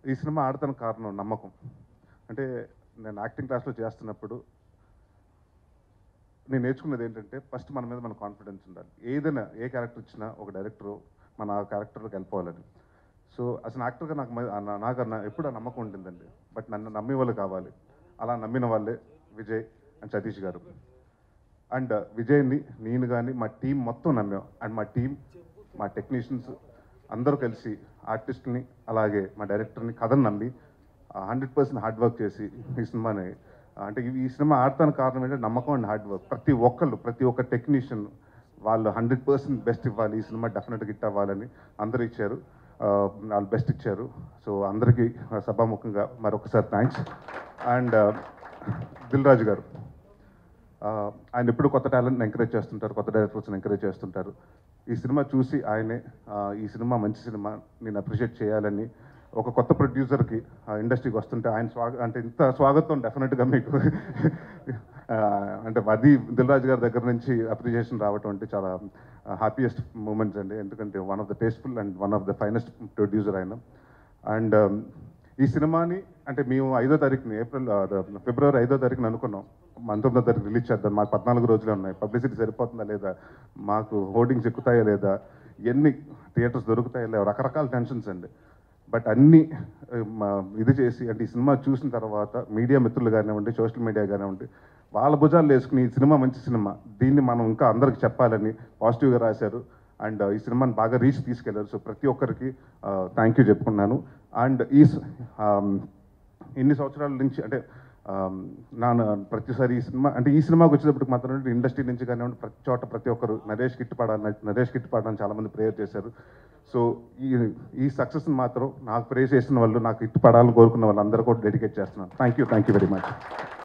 ఈ సినిమా ఆడతాను కారణం నమ్మకం అంటే నేను యాక్టింగ్ క్లాస్లో చేస్తున్నప్పుడు నేను నేర్చుకున్నది ఏంటంటే ఫస్ట్ మన మీద మన కాన్ఫిడెన్స్ ఉండాలి ఏదైనా ఏ క్యారెక్టర్ ఇచ్చినా ఒక డైరెక్టర్ మన ఆ క్యారెక్టర్లోకి వెళ్ళిపోవాలని సో అసలు యాక్టర్గా నాకు మ- ఆ నా- నాకు నా- ఎప్పుడు ఆ నమ్మకం ఉంటుందండి బట్ నన్ను నమ్మే వాళ్ళు కావాలి అలా నమ్మిన వాళ్ళే విజయ్ అండ్ సతీష్ గారు అండ్ విజయ్ని నేను కానీ మా టీం మొత్తం నమ్మాం అండ్ మా టీం మా టెక్నీషియన్స్ అందరూ కలిసి ఆర్టిస్ట్ని అలాగే మా డైరెక్టర్ని కథను నమ్మి హండ్రెడ్ పర్సెంట్ హార్డ్ వర్క్ చేసి ఈ సినిమాని అంటే ఈ- ఈ సినిమా ఆడటానికి కారణం ఏంటంటే నమ్మకం అండ్ హార్డ్ వర్క్ ప్రతి ఒక్కళ్ళు ప్రతి ఒక్క టెక్నీషియన్ వాళ్ళు హండ్రెడ్ పర్సెంట్ బెస్ట్ ఇవ్వాలి ఈ సినిమా డెఫినెట్గా హిట్ అవ్వాలని అందరూ ఇచ్చారు ఆ, వాళ్ళు బెస్ట్ ఇచ్చారు సో అందరికీ సభాముఖంగా మరొకసారి థ్యాంక్స్ అండ్ దిల్ రాజు గారు ఆ, ఆయన ఎప్పుడు కొత్త టాలెంట్ని ఎంకరేజ్ చేస్తుంటారు కొత్త డైరెక్టర్స్ని ఎంకరేజ్ చేస్తుంటారు ఈ సినిమా చూసి ఆయనే ఆ, ఈ సినిమా మంచి సినిమా నేను అప్రిషియేట్ చేయాలని ఒక కొత్త ప్రొడ్యూసర్కి ఇండస్ట్రీకి వస్తుంటే ఆయన స్వాగ అంటే ఇంత స్వాగతం డెఫినెట్గా మీకు ఆ, అంటే అది దిల్రాజు గారి దగ్గర నుంచి అప్రిషియేషన్ రావటం అంటే చాలా హ్యాపీయెస్ట్ మూమెంట్స్ అండి ఎందుకంటే one of the tasteful and one of the finest producer ఆయన అండ్ ఈ సినిమాని అంటే మేము ఐదో తారీఖుని ఏప్రిల్ ఆ, ద- ఫిబ్రవరి ఐదో తారీఖున అనుకున్నాం పంతొమ్మిదో తారీఖు రిలీజ్ చేద్దాం మాకు పద్నాలుగు రోజులే ఉన్నాయి పబ్లిసిటీ సరిపోతుందా లేదా మాకు హోర్డింగ్స్ ఎక్కుతాయా లేదా ఎన్ని థియేటర్స్ దొరుకుతాయా లేదా రకరకాల టెన్షన్స్ అండి బట్ అన్ని ఆ, మా- ఇది చేసి అంటే ఈ సినిమా చూసిన తర్వాత మీడియా మిత్రులు కానివ్వండి సోషల్ మీడియా కానివ్వండి వాళ్ళ భుజాలు వేసుకుని ఈ సినిమా మంచి సినిమా దీన్ని మనం ఇంకా అందరికి చెప్పాలని పాజిటివ్గా రాశారు అండ్ ఈ సినిమాని బాగా రీచ్ తీసుకెళ్లారు సో ప్రతి ఒక్కరికి థ్యాంక్ యూ చెప్పుకున్నాను అండ్ ఈ స- ఆమ్, ఇన్ని సంవత్సరాల నుంచి అంటే ఆమ్, నా ప్రతిసారి ఈ సినిమా అంటే ఈ సినిమాకి వచ్చేటప్పటికి మాత్రం ఇండస్ట్రీ నుంచి కానివ్వండి ప్రతి చోట ప్రతి ఒక్కరు నరేష్ కిట్ పాడాలని నరేష్ కిట్ పాడాలని చాలా మంది ప్రేయర్ చేశారు సో ఈ ఈ సక్సెస్ని మాత్రం నాకు ప్రే చేసిన వాళ్ళు నాకు ఇట్టు పడాలని కోరుకున్న వాళ్ళందరూ కూడా డెడికేట్ చేస్తున్నాను thank you thank you very much